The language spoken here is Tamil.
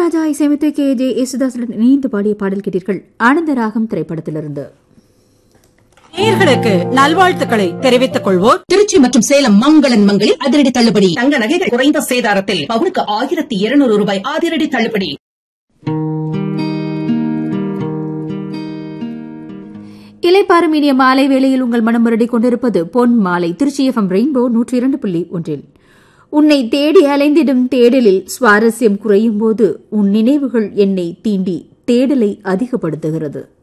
இளையராஜா இசையமைத்து கே ஜே யேசுதாசுடன் இணைந்து பாடிய பாடல் கேட்டீர்கள் ஆனந்த ராகம் திரைப்படத்திலிருந்து நேயர்களுக்கு நல்வாழ்த்துக்களை தெரிவித்துக் கொள்வோர் திருச்சி மற்றும் சேலம் மங்களன் மங்களில் அதிரடி தள்ளுபடி தங்க நகைகள் குறைந்த சேதாரத்தில் பவுனுக்கு ஆயிரத்தி இருநூறு ரூபாய் அதிரடி தள்ளுபடி இலைப்பாறும் இனிய மாலை வேளையில் உங்கள் மனம் வருடி கொண்டிருப்பது பொன் மாலை திருச்சி எஃப்எம் ரெயின்போ நூற்றி இரண்டு புள்ளி ஒன்றில் உன்னை தேடி அலைந்திடும் தேடலில் சுவாரஸ்யம் குறையும் போது உன் நினைவுகள் என்னை தீண்டி தேடலை அதிகப்படுத்துகிறது